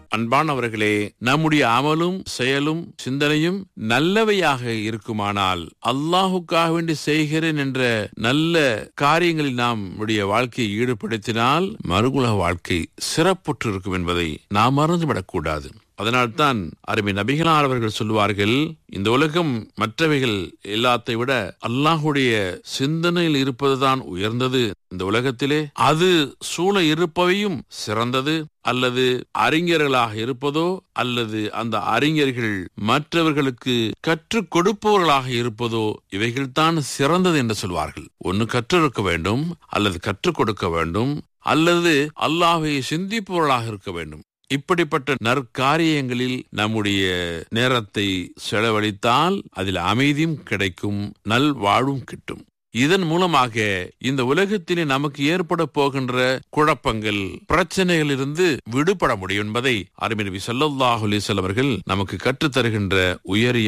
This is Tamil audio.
அன்பானவர்களே நம்முடைய அமலும் செயலும் சிந்தனையும் நல்லவையாக இருக்குமானால் அல்லாஹுக்காக வேண்டி செய்கிறேன் என்ற நல்ல காரியங்களில் நாம் நம்முடைய வாழ்க்கையை ஈடுபடுத்தினால் மறுகுலக வாழ்க்கை சிறப்புற்று இருக்கும் என்பதை நாம் மறந்துவிடக்கூடாது அதனால்தான் அருமை நபிகளார் அவர்கள் சொல்லுவார்கள் இந்த உலகம் மற்றவைகள் எல்லாத்தை விட அல்லாஹுடைய சிந்தனையில் இருப்பதுதான் உயர்ந்தது இந்த உலகத்திலே அது சூழ இருப்பவையும் சிறந்தது அல்லது அறிஞர்களாக இருப்பதோ அல்லது அந்த அறிஞர்கள் மற்றவர்களுக்கு கற்றுக் கொடுப்பவர்களாக இருப்பதோ இவைகள்தான் சிறந்தது என்று சொல்வார்கள் ஒன்னு கற்றிருக்க வேண்டும் அல்லது கற்றுக் கொடுக்க வேண்டும் அல்லது அல்லாஹை சிந்திப்பவர்களாக இருக்க வேண்டும் இப்படிப்பட்ட நற்காரியங்களில் நம்முடைய நேரத்தை செலவழித்தால் அதில் அமைதியும் கிடைக்கும் நல் வாழும் கிட்டும் இதன் மூலமாக இந்த உலகத்திலே நமக்கு ஏற்பட போகின்ற குழப்பங்கள் பிரச்சனைகளிலிருந்து விடுபட முடியும் என்பதை அருமை நபி ஸல்லல்லாஹு அலைஹி வஸல்லம் அவர்கள் நமக்கு கற்றுத்தருகின்ற உயரிய